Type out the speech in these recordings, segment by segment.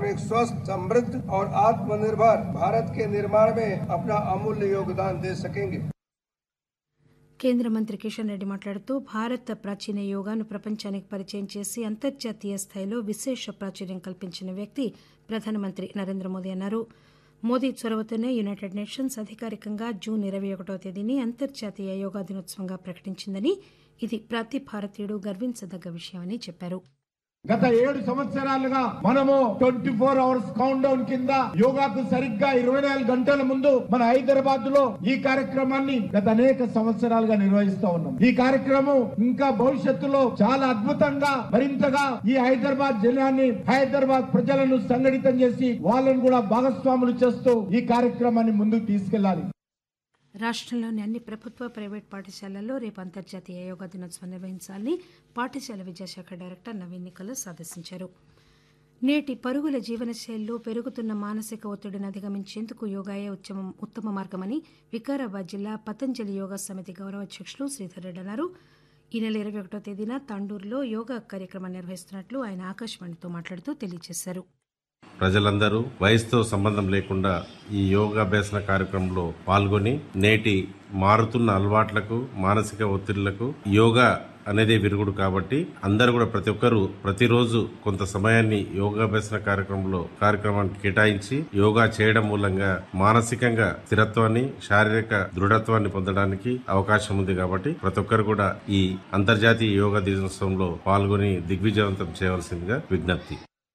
एक स्वस्थ समृद्ध और आत्मनिर्भर भारत के निर्माण में अपना अमूल्य योगदान दे सकेंगे కేంద్ర మంత్రి కిషన్ రెడ్డి మాట్లాడుతూ భారత ప్రాచీన యోగాను ప్రపంచానికి పరిచయం చేసి అంతర్జాతీయ స్థాయిలో విశేష ప్రాచుర్యం కల్పించిన వ్యక్తి ప్రధానమంత్రి నరేంద్ర మోదీ అన్నారు మోదీ చొరవతోనే యునైటెడ్ నేషన్స్ అధికారికంగా జూన్ ఇరవై ఒకటో తేదీని అంతర్జాతీయ యోగా దినోత్సవంగా ప్రకటించిందని ఇది ప్రతి భారతీయుడు గర్వించదగ్గ విషయమని చెప్పారు గత ఏడు సంవత్సరాలుగా మనము twenty four hours countdown కింద యోగాకు సరిగ్గా ఇరవై నాలుగు గంటల ముందు మన హైదరాబాద్ లో ఈ కార్యక్రమాన్ని గత అనేక సంవత్సరాలుగా నిర్వహిస్తూ ఉన్నాం ఈ కార్యక్రమం ఇంకా భవిష్యత్తులో చాలా అద్భుతంగా మరింతగా ఈ హైదరాబాద్ జిల్లాని హైదరాబాద్ ప్రజలను సంఘటితం చేసి వాళ్ళను కూడా భాగస్వాములు చేస్తూ ఈ కార్యక్రమాన్ని ముందుకు తీసుకెళ్లాలి రాష్టంలోని అన్ని ప్రభుత్వ ప్రైవేట్ పాఠశాలల్లో రేపు అంతర్జాతీయ యోగా దినోత్సవం నిర్వహించాలని పాఠశాల విద్యాశాఖ డైరెక్టర్ నవీన్ నికలస్ ఆదేశించారు నేటి పరుగుల జీవనశైలిలో పెరుగుతున్న మానసిక ఒత్తిడిని అధిగమించేందుకు యోగాయే ఉత్తమ ఉత్తమ మార్గమని వికారాబాద్ జిల్లా పతంజలి యోగా సమితి గౌరవ అధ్యక్షులు శ్రీధర్ రెడ్డి అన్నారు ఈ నెల ఇరవై ఒకటో తేదీన తాండూరులో యోగా కార్యక్రమం నిర్వహిస్తున్నట్లు ఆయన ఆకాశవాణితో మాట్లాడుతూ తెలియజేశారు ప్రజలందరూ వయసుతో సంబంధం లేకుండా ఈ యోగాభ్యాసన కార్యక్రమంలో పాల్గొని నేటి మారుతున్న అలవాట్లకు మానసిక ఒత్తిళ్లకు యోగా అనేదే విరుగుడు కాబట్టి అందరూ కూడా ప్రతి ఒక్కరూ ప్రతిరోజు కొంత సమయాన్ని యోగాభ్యాసన కార్యక్రమంలో కార్యక్రమానికి కేటాయించి యోగా చేయడం మూలంగా మానసికంగా స్థిరత్వాన్ని శారీరక దృఢత్వాన్ని పొందడానికి అవకాశం ఉంది కాబట్టి ప్రతి ఒక్కరు కూడా ఈ అంతర్జాతీయ యోగా దినోత్సవంలో పాల్గొని దిగ్విజయవంతం చేయవలసిందిగా విజ్ఞప్తి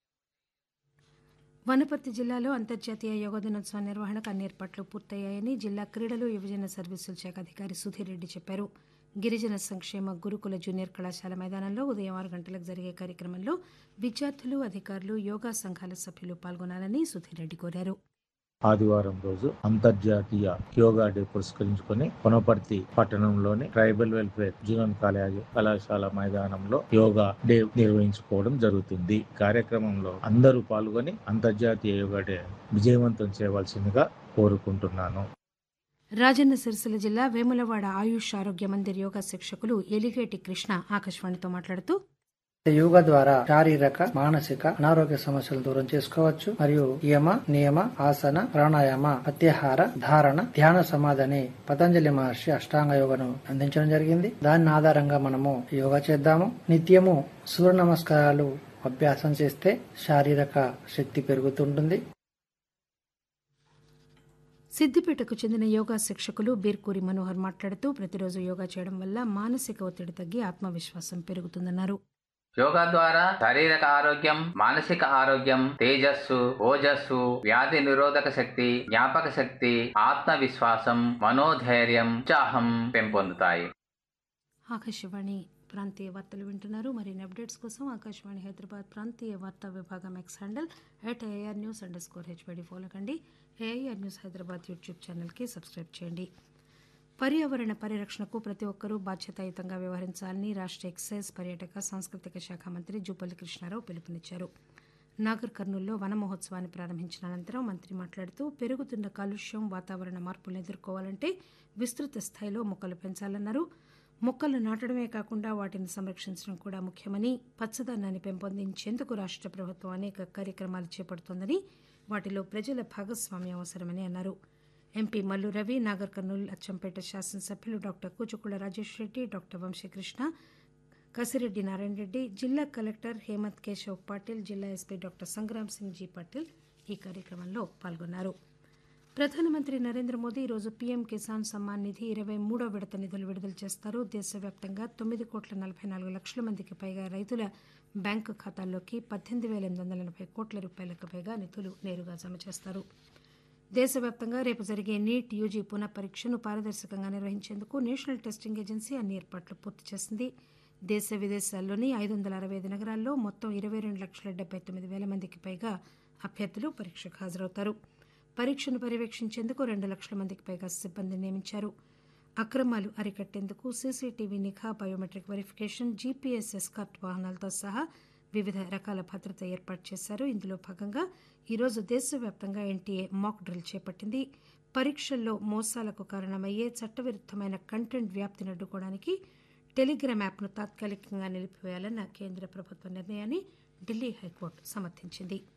వనపర్తి జిల్లాలో అంతర్జాతీయ యోగా దినోత్సవం నిర్వహణకు అన్ని ఏర్పాట్లు పూర్తయ్యాయని జిల్లా క్రీడలు యువజన సర్వీసుల శాఖ అధికారి సుధీర్ రెడ్డి చెప్పారు గిరిజన సంక్షేమ గురుకుల జూనియర్ కళాశాల మైదానంలో ఉదయం ఆరు గంటలకు జరిగే కార్యక్రమంలో విద్యార్థులు అధికారులు యోగా సంఘాల సభ్యులు పాల్గొనాలని సుధీర్ రెడ్డి కోరారు ఆదివారం రోజు అంతర్జాతీయ యోగా డే పురస్కరించుకొని కొనపర్తి పట్టణంలోని ట్రైబల్ వెల్ఫేర్ జూనియర్ కాలేజ్ కళాశాల మైదానంలో యోగా డే నిర్వహించుకోవడం జరుగుతుంది కార్యక్రమంలో అందరూ పాల్గొని అంతర్జాతీయ యోగా డే విజయవంతం చేయవలసిందిగా కోరుకుంటున్నాను రాజన్న సిరిసిల్ల జిల్లా వేములవాడ ఆయుష్ ఆరోగ్య మందిర్ యోగా శిక్షకులు ఎలిగేటి కృష్ణ ఆకాశవాణితో మాట్లాడుతూ యోగా ద్వారా శారీరక మానసిక అనారోగ్య సమస్యలు దూరం చేసుకోవచ్చు మరియు యమ నియమ ఆసన ప్రాణాయామ ప్రత్యాహార ధారణ ధ్యాన సమాధి అనే పతంజలి మహర్షి అష్టాంగ యోగను అందించడం జరిగింది దాని ఆధారంగా మనము యోగా చేద్దాము నిత్యము సూర్య నమస్కారాలు అభ్యాసం చేస్తే శారీరక శక్తి పెరుగుతుంటుంది సిద్దిపేటకు చెందిన యోగా శిక్షకులు బీర్కూరి మనోహర్ మాట్లాడుతూ ప్రతిరోజు యోగా చేయడం వల్ల మానసిక ఒత్తిడి తగ్గి ఆత్మవిశ్వాసం పెరుగుతుందన్నారు యోగా ద్వారా శారీరక ఆరోగ్యం మానసిక ఆరోగ్యం తేజస్సు ఓజస్సు వ్యాధి నిరోధక శక్తి జ్ఞాపక శక్తి ఆత్మవిశ్వాసం మనోధైర్యం ఉత్సాహం పెంపొందుతాయి ఆకాశవాణి ప్రాంతీయ వార్తలు వింటున్నారు మరిన్ని అప్డేట్స్ కోసం ఆకాశవాణి హైదరాబాద్ ప్రాంతీయ వార్తా విభాగం X handle at AIR news underscore HYD follow కండి ఏఐఆర్ న్యూస్ హైదరాబాద్ యూట్యూబ్ ఛానల్కి సబ్స్క్రైబ్ చేయండి పర్యావరణ పరిరక్షణకు ప్రతి ఒక్కరూ బాధ్యతాయుతంగా వ్యవహరించాలని రాష్ట ఎక్సైజ్ పర్యాటక సాంస్కృతిక శాఖ మంత్రి జూపల్లి కృష్ణారావు పిలుపునిచ్చారు నాగర్ కర్నూల్లో వన మహోత్సవాన్ని ప్రారంభించిన అనంతరం మంత్రి మాట్లాడుతూ పెరుగుతున్న కాలుష్యం వాతావరణ మార్పులను ఎదుర్కోవాలంటే విస్తృత స్థాయిలో మొక్కలు పెంచాలన్నారు మొక్కలు నాటడమే కాకుండా వాటిని సంరక్షించడం కూడా ముఖ్యమని పచ్చదనాన్ని పెంపొందించేందుకు రాష్ట ప్రభుత్వం అనేక కార్యక్రమాలు చేపడుతోందని వాటిలో ప్రజల భాగస్వామ్యం అవసరమని అన్నారు ఎంపీ మల్లు రవి నాగర్ కర్నూలు అచ్చంపేట శాసనసభ్యులు డాక్టర్ కూచుకుల రాజేష్ రెడ్డి డాక్టర్ వంశీకృష్ణ కసిరెడ్డి నారాయణ రెడ్డి జిల్లా కలెక్టర్ హేమంత్ కేశవ్ పాటిల్ జిల్లా SP doctor Sangram Singh G Patil ఈ కార్యక్రమంలో పాల్గొన్నారు ప్రధానమంత్రి నరేంద్ర మోదీ ఈరోజు పీఎం కిసాన్ సమ్మాన్ నిధి ఇరవై మూడో విడత నిధులు విడుదల చేస్తారు దేశవ్యాప్తంగా తొమ్మిది కోట్ల నలభై నాలుగు లక్షల మందికి పైగా రైతుల బ్యాంకు ఖాతాల్లోకి పద్దెనిమిది వేల ఎనిమిది వందల ఎనభై కోట్ల రూపాయలకు పైగా నిధులు నేరుగా జమ చేస్తారు దేశవ్యాప్తంగా రేపు జరిగే నీట్ యూజీ పునః పరీక్షను పారదర్శకంగా నిర్వహించేందుకు నేషనల్ టెస్టింగ్ ఏజెన్సీ అన్ని ఏర్పాట్లు పూర్తి చేసింది దేశ విదేశాల్లోని ఐదు వందల అరవై ఐదు నగరాల్లో మొత్తం ఇరవై రెండు లక్షల డెబ్బై తొమ్మిది వేల మందికి పైగా అభ్యర్థులు పరీక్షకు హాజరవుతారు పరీక్షను పర్యవేక్షించేందుకు రెండు లక్షల మందికి పైగా సిబ్బందిని నియమించారు అక్రమాలు అరికట్టేందుకు సీసీటీవీ నిఘా బయోమెట్రిక్ వెరిఫికేషన్ జీపీఎస్ ఎస్కార్ట్ వాహనాలతో సహా వివిధ రకాల భద్రత ఏర్పాటు చేశారు ఇందులో భాగంగా ఈరోజు దేశవ్యాప్తంగా ఎన్టీఏ మాక్ డ్రిల్ చేపట్టింది పరీక్షల్లో మోసాలకు కారణమయ్యే చట్టవిరుద్దమైన కంటెంట్ వ్యాప్తిని అడ్డుకోవడానికి టెలిగ్రామ్ యాప్ను తాత్కాలికంగా నిలిపివేయాలన్న కేంద్ర ప్రభుత్వ నిర్ణయాన్ని ఢిల్లీ హైకోర్టు సమర్థించింది